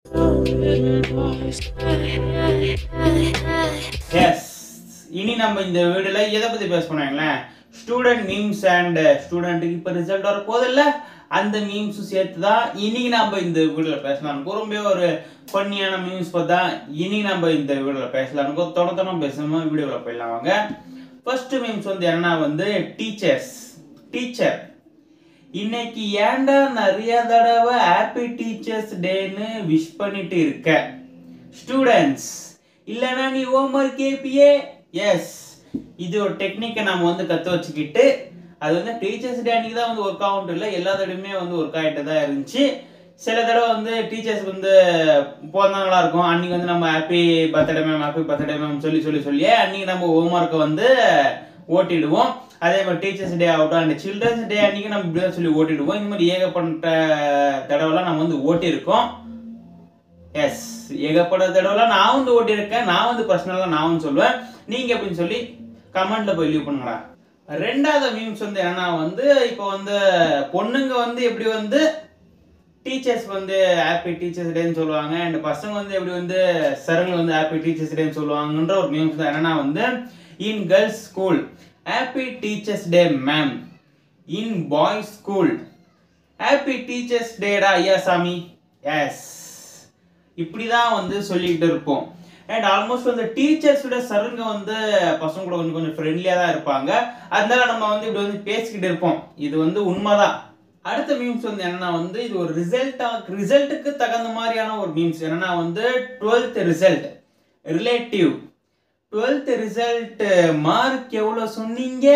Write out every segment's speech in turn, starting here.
S இனி நம்ம இந்த வீடியோல எதை பத்தி பேச போனாங்களேன் ஸ்டூடெண்ட் மீம்ஸ் அண்ட் ஸ்டூடெண்ட்டுக்கு இப்போ ரிசல்ட் வர போதில்ல அந்த மீம்ஸும் சேர்த்து தான் இன்னைக்கு நம்ம இந்த வீடியோல பேசலாம் ரொம்ப ஒரு ஃபன்னியான மீம்ஸ் பார்த்தா இனி நம்ம இந்த வீடியோல பேசலாம் தொட தொட பேசாம வீடியோவில் போயிடலாம் வாங்க ஃபர்ஸ்ட் மீம்ஸ் வந்து என்ன வந்து டீச்சர்ஸ் டீச்சர் இன்னைக்கு ஏன்டா நிறைய தடவை ஹாப்பி டீச்சர்ஸ் டேன்னு விஷ் பண்ணிட்டு இருக்க ஸ்டூடெண்ட்ஸ் இல்லைன்னா நீ ஹோம்ஒர்க் கேப்பியே எஸ் இது ஒரு டெக்னிக்கை நம்ம வந்து கற்று வச்சுக்கிட்டு அது வந்து டீச்சர்ஸ் டே அன்னைக்கு தான் வந்து ஒர்க் ஆகும் இல்லை எல்லா தடவையுமே வந்து ஒர்க் ஆகிட்டு தான் இருந்துச்சு சில தடவை வந்து டீச்சர்ஸ் வந்து பிறந்தவங்களா இருக்கும் அன்னைக்கு வந்து நம்ம happy birthday ma'am happy birthday ma'am சொல்லி சொல்லி சொல்லியே அன்னைக்கு நம்ம ஹோம்ஒர்க்கை வந்து ஓட்டிடுவோம் அதே மாதிரி டீச்சர்ஸ் டே ஆகட்டும் அண்ட் சில்ட்ரன்ஸ் டே அன்னைக்கு நம்ம இப்படி தான் சொல்லி ஓட்டிடுவோம் இந்த மாதிரி ஏகப்பட்ட தடவைலாம் நம்ம வந்து ஓட்டியிருக்கோம் எஸ் ஏகப்பட்ட தடவைலாம் நான் வந்து ஓட்டியிருக்கேன் நான் வந்து பர்சனலாக நான் வந்து சொல்லுவேன் நீங்கள் எப்படின்னு சொல்லி கமெண்ட்ல போய் லீவ் பண்ணுங்கடா ரெண்டாவது மீம்ஸ் வந்து என்னன்னா வந்து இப்போ வந்து பொண்ணுங்க வந்து எப்படி வந்து டீச்சர்ஸ் வந்து ஹாப்பி டீச்சர்ஸ் டேன்னு சொல்லுவாங்க அண்ட் பசங்க வந்து எப்படி வந்து சருங்க வந்து ஹாப்பி டீச்சர்ஸ் டேன்னு சொல்லுவாங்கன்ற ஒரு மீம்ஸ் தான் என்னன்னா வந்து in girls school happy teachers day ma'am in boys school happy teachers டேடா ஐயா சாமி எஸ் இப்படி தான் வந்து சொல்லிக்கிட்டு இருப்போம் அண்ட் ஆல்மோஸ்ட் வந்து டீச்சர்ஸோட சருங்க வந்து பசங்க கூட கொஞ்சம் கொஞ்சம் ஃப்ரெண்ட்லியாக தான் இருப்பாங்க அதனால நம்ம வந்து இப்படி வந்து பேசிக்கிட்டு இருப்போம் இது வந்து உண்மைதான் அடுத்த மீம்ஸ் வந்து என்னன்னா வந்து இது ஒரு ரிசல்ட்டா ரிசல்ட்டுக்கு தகுந்த மாதிரியான ஒரு மீம்ஸ் என்னன்னா வந்து twelfth result relative twelfth result mark எவ்வளோ சொன்னீங்க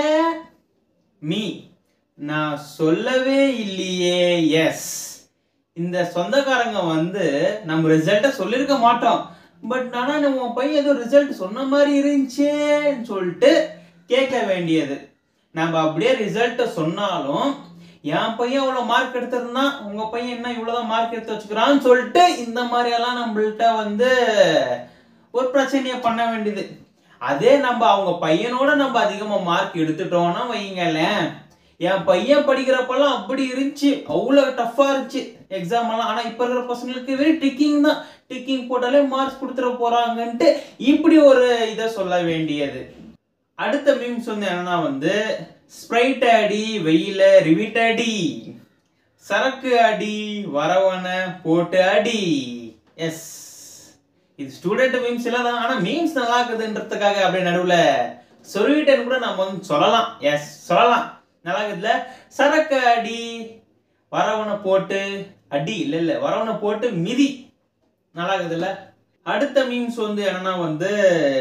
மீ நான் சொல்லவே இல்லையே எஸ் இந்த சொந்தக்காரங்க வந்து நம்ம ரிசல்ட்டை சொல்லியிருக்க மாட்டோம் பட் ஆனால் நம்ம பையன் ஏதோ ரிசல்ட் சொன்ன மாதிரி இருந்துச்சேன்னு சொல்லிட்டு கேட்க வேண்டியது நம்ம அப்படியே ரிசல்ட்டை சொன்னாலும் என் பையன் இவ்வளோ மார்க் எடுத்திருந்தான் உங்க பையன் என்ன இவ்வளோதான் மார்க் எடுத்து வச்சுக்கிறான்னு சொல்லிட்டு இந்த மாதிரியெல்லாம் நம்மள்ட்ட வந்து ஒரு பிரச்சனையை பண்ண வேண்டியது அதே நம்ம அவங்க பையனோட நம்ம அதிகமாக மார்க் எடுத்துட்டோம்னா வைங்களேன் என் பையன் படிக்கிறப்பெல்லாம் அப்படி இருந்துச்சு அவ்வளோ டஃப்பாக இருந்துச்சு எக்ஸாம் எல்லாம் ஆனால் இப்போ இருக்கிற பசங்களுக்கு வெறும் டிக்கிங் தான் டிக்கிங் போட்டாலே மார்க்ஸ் கொடுத்துட போறாங்கன்ட்டு இப்படி ஒரு இதை சொல்ல வேண்டியது அடுத்த மீம்ஸ் வந்து என்னன்னா வந்து ஸ்ப்ரைட் அடி வெயில ரிவிட் அடி சரக்கு அடி வரவன போட்டு அடி எஸ் இது ஸ்டூடெண்ட் மீம்ஸ் எல்லாம் தான் ஆனால் மீம்ஸ் நல்லா இருக்குதுன்றதுக்காக அப்படியே நடுவில் சொல்லிட்டேன்னு கூட நம்ம வந்து சொல்லலாம் எஸ் சொல்லலாம் நல்லா இருக்குதுல சரக்கு அடி வரவனை போட்டு அடி இல்லை இல்லை வரவனை போட்டு மிதி நல்லா இருக்குதுல்ல அடுத்த மீம்ஸ் வந்து என்னன்னா வந்து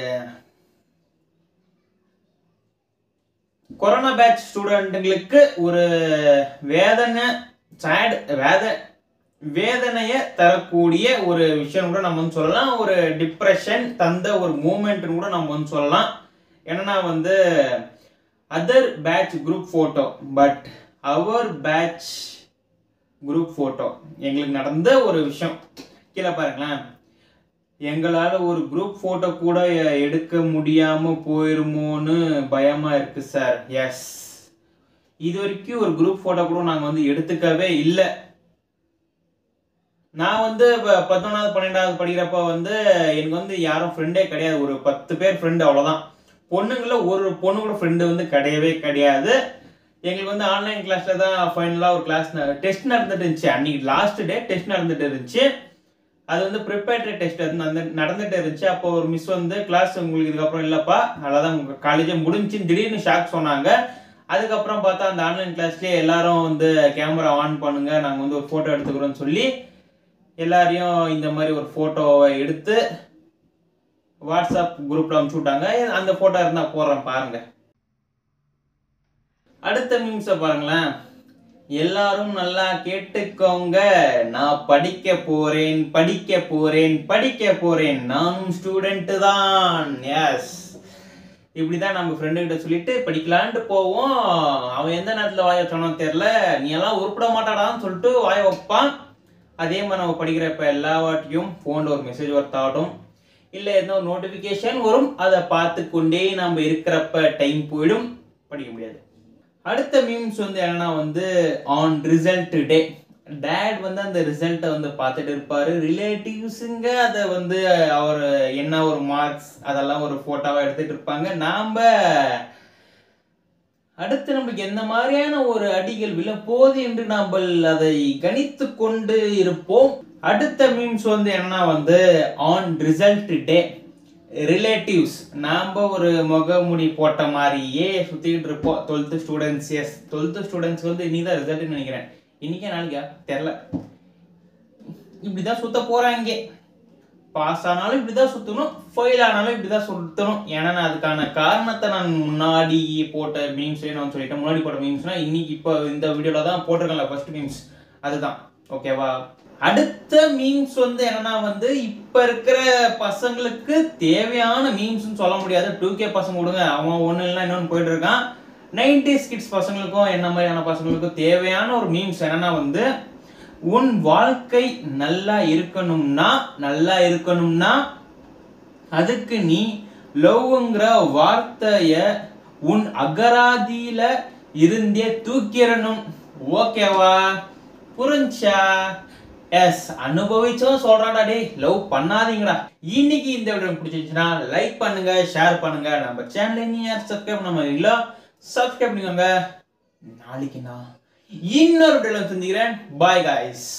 கொரோனா பேட்ச் ஸ்டூடெண்ட்டுங்களுக்கு ஒரு வேதனை சேட் வேத வேதனையை தரக்கூடிய ஒரு விஷயம் கூட நம்ம வந்து சொல்லலாம் ஒரு டிப்ரெஷன் தந்த ஒரு மூமெண்ட்னு கூட நம்ம வந்து சொல்லலாம் என்னன்னா வந்து other batch group photo but our batch group photo எங்களுக்கு நடந்த ஒரு விஷயம் கீழே பாருங்களேன் எங்களால் ஒரு குரூப் ஃபோட்டோ கூட எடுக்க முடியாமல் போயிருமோன்னு பயமாக இருக்கு சார் எஸ் இது வரைக்கும் ஒரு குரூப் ஃபோட்டோ கூட நாங்கள் வந்து எடுத்துக்கவே இல்லை நான் வந்து இப்போ பத்தொன்னாவது பன்னெண்டாவது படிக்கிறப்ப வந்து எனக்கு வந்து யாரும் ஃப்ரெண்டே கிடையாது ஒரு பத்து பேர் ஃப்ரெண்டு அவ்வளோதான் பொண்ணுங்கள ஒரு பொண்ணு கூட ஃப்ரெண்டு வந்து கிடையவே கிடையாது எங்களுக்கு வந்து ஆன்லைன் கிளாஸில் தான் ஃபைனலாக ஒரு கிளாஸ் டெஸ்ட் நடந்துட்டு இருந்துச்சு அன்னைக்கு லாஸ்ட் டே டெஸ்ட் நடந்துட்டு இருந்துச்சு அது வந்து ப்ரிப்பேர்டரி டெஸ்ட் வந்து நடந்துட்டு இருந்துச்சு அப்போ ஒரு மிஸ் வந்து கிளாஸ் உங்களுக்கு இதுக்கப்புறம் இல்லைப்பா அவ்வளோதான் உங்கள் காலேஜே முடிஞ்சுன்னு திடீர்னு ஷாக் சொன்னாங்க அதுக்கப்புறம் பார்த்தா அந்த ஆன்லைன் கிளாஸ்லேயே எல்லாரும் வந்து கேமரா ஆன் பண்ணுங்க நாங்கள் வந்து ஒரு ஃபோட்டோ எடுத்துக்கிறோம்னு சொல்லி எல்லாரையும் இந்த மாதிரி ஒரு ஃபோட்டோவை எடுத்து வாட்ஸ்அப் குரூப்பில் அனுப்பிச்சு விட்டாங்க அந்த ஃபோட்டோ இருந்தால் போடுறேன் பாருங்க அடுத்த மீம்ஸை பாருங்களேன் எல்லாரும் நல்லா கேட்டுக்கோங்க நான் படிக்க போறேன் படிக்க போறேன் படிக்க போறேன் நானும் ஸ்டூடெண்ட் தான் எஸ் இப்படிதான் நம்ம ஃப்ரெண்டு கிட்ட சொல்லிட்டு படிக்கலான்ட்டு போவோம் அவன் எந்த நேரத்தில் வாய சொன்னான்னு தெரில நீ எல்லாம் உருப்பிட மாட்டாடான்னு சொல்லிட்டு வாய வைப்பான் அதே மாதிரி நம்ம படிக்கிறப்ப எல்லா வாட்டியும் ஃபோனில் ஒரு மெசேஜ் ஒர்த்தாகட்டும் இல்லை எதனா ஒரு நோட்டிஃபிகேஷன் வரும் அதை பார்த்து கொண்டே நம்ம இருக்கிறப்ப டைம் போயிடும் படிக்க முடியாது அடுத்த மீம்ஸ் வந்து என்னன்னா வந்து ஆன் ரிசல்ட் டே டேட் வந்து அந்த ரிசல்ட்டை வந்து பார்த்துட்டு இருப்பாரு ரிலேட்டிவ்ஸுங்க அதை வந்து அவர் என்ன ஒரு மார்க்ஸ் அதெல்லாம் ஒரு ஃபோட்டோவாக எடுத்துட்டு இருப்பாங்க நாம் அடுத்து நம்மளுக்கு எந்த மாதிரியான ஒரு அடிகள் விழப்போகுது என்று நாம் அதை கணித்து கொண்டு இருப்போம் அடுத்த மீம்ஸ் வந்து என்ன வந்து ஆன் ரிசல்ட் டே ரிலேட்டிவ்ஸ் நாம் ஒரு முகமுடி போட்ட மாதிரியே சுற்றிக்கிட்டு இருப்போம் twelfth students yes twelfth students வந்து இன்னைக்கு தான் ரிசல்ட்னு நினைக்கிறேன் இன்னைக்கே நாளைக்கா தெரில இப்படி தான் சுத்த போகிறாங்க பாஸ் ஆனாலும் இப்படி தான் சுற்றணும் ஃபெயில் ஆனாலும் இப்படி தான் சுற்றணும் ஏன்னா நான் அதுக்கான காரணத்தை நான் முன்னாடி போட்ட மீம்ஸ்லேயே நான் சொல்லிட்டேன் முன்னாடி போட்ட மீம்ஸ்னா இன்னைக்கு இப்போ இந்த வீடியோவில் தான் போட்டிருக்கேன்ல ஃபர்ஸ்ட் மீம்ஸ் அதுதான் ஓகேவா அடுத்த மீம்ஸ் வந்து என்னன்னா வந்து இப்போ இருக்கிற பசங்களுக்கு தேவையான மீம்ஸ்னு சொல்ல முடியாது டூ கே பசங்க விடுங்க அவன் ஒன்று இல்லைன்னா இன்னொன்று போயிட்டு இருக்கான் நைன்டிஸ் கிட்ஸ் பசங்களுக்கும் என்ன மாதிரியான பசங்களுக்கும் தேவையான ஒரு மீம்ஸ் என்னன்னா வந்து உன் வாழ்க்கை நல்லா இருக்கணும்னா நல்லா இருக்கணும்னா அதுக்கு நீ லவ்ங்கிற வார்த்தைய உன் அகராதியில இருந்தே தூக்கிடணும் ஓகேவா புரிஞ்சா எஸ் அனுபவிச்சும் சொல்றாடா டேய் லவ் பண்ணாதீங்கடா இன்னைக்கு இந்த வீடியோ பிடிச்சிருந்துச்சுன்னா லைக் பண்ணுங்க ஷேர் பண்ணுங்க நம்ம சேனலை நீ யார் சப்ஸ்கிரைப் நம்ம இல்ல சப்ஸ்கிரைப் பண்ணிக்கோங்க நாளைக்கு நான் இன்னொரு வீடியோல சந்திக்கிறேன் பாய் காய்ஸ்